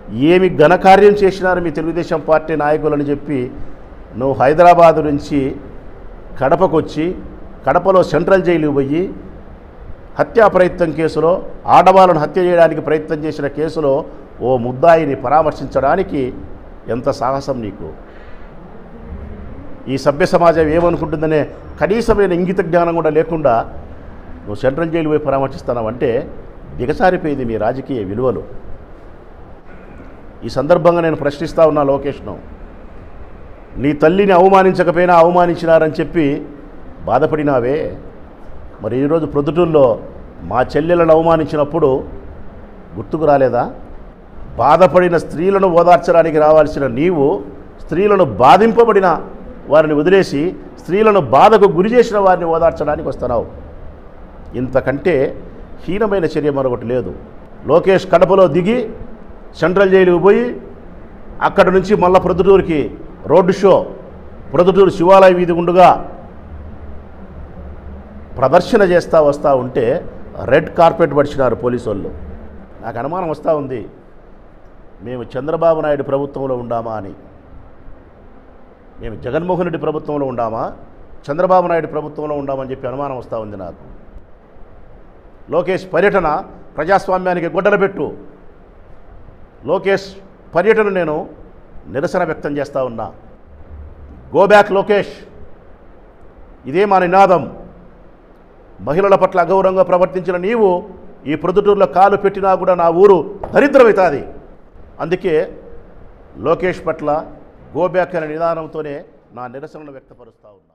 ఏమి ఘనకార్యం చేసినారు మీ తెలుగుదేశం పార్టీ నాయకులని చెప్పి నువ్వు హైదరాబాదు నుంచి కడపకు వచ్చి కడపలో సెంట్రల్ జైలుకు పోయి హత్యా ప్రయత్నం కేసులో ఆడవాళ్ళను హత్య చేయడానికి ప్రయత్నం చేసిన కేసులో ఓ ముద్దాయిని పరామర్శించడానికి ఎంత సాహసం నీకు ఈ సభ్య సమాజం ఏమనుకుంటుందనే కనీసమైన ఇంగిత జ్ఞానం కూడా లేకుండా నువ్వు సెంట్రల్ జైలు పోయి పరామర్శిస్తున్నావంటే దిగసారిపోయింది మీ రాజకీయ విలువలు ఈ సందర్భంగా నేను ప్రశ్నిస్తా ఉన్నా లోకేష్ను నీ తల్లిని అవమానించకపోయినా అవమానించినారని చెప్పి బాధపడినావే మరి ఈరోజు ప్రొద్దుటూరులో మా చెల్లెలను అవమానించినప్పుడు గుర్తుకు రాలేదా బాధపడిన స్త్రీలను ఓదార్చడానికి రావాల్సిన నీవు స్త్రీలను బాధింపబడిన వారిని వదిలేసి స్త్రీలను బాధకు గురి చేసిన వారిని ఓదార్చడానికి వస్తున్నావు ఇంతకంటే హీనమైన చర్య మరొకటి లేదు లోకేష్ కడపలో దిగి సెంట్రల్ జైలుకు పోయి అక్కడ నుంచి మళ్ళా ప్రొద్దుటూరుకి రోడ్డు షో ప్రొద్దుటూరు శివాలయ వీధి గుండుగా ప్రదర్శన చేస్తూ వస్తూ ఉంటే రెడ్ కార్పెట్ పడిచినారు పోలీసు వాళ్ళు నాకు అనుమానం వస్తూ ఉంది మేము చంద్రబాబు నాయుడు ప్రభుత్వంలో ఉండామా అని మేము జగన్మోహన్ రెడ్డి ప్రభుత్వంలో ఉండామా చంద్రబాబు నాయుడు ప్రభుత్వంలో ఉండామని చెప్పి అనుమానం వస్తూ ఉంది నాకు లోకేష్ పర్యటన ప్రజాస్వామ్యానికి గొడ్డలు పెట్టు లోకేష్ పర్యటన నేను నిరసన వ్యక్తం చేస్తూ ఉన్నా గో బ్యాక్ లోకేష్ ఇదే మా నినాదం మహిళల పట్ల అగౌరవంగా ప్రవర్తించిన నీవు ఈ ప్రొద్దుటూరులో కాలు పెట్టినా కూడా నా ఊరు దరిద్రమవుతుంది అందుకే లోకేష్ పట్ల గో బ్యాక్ అనే నిదానంతోనే నా నిరసనలు వ్యక్తపరుస్తా ఉన్నా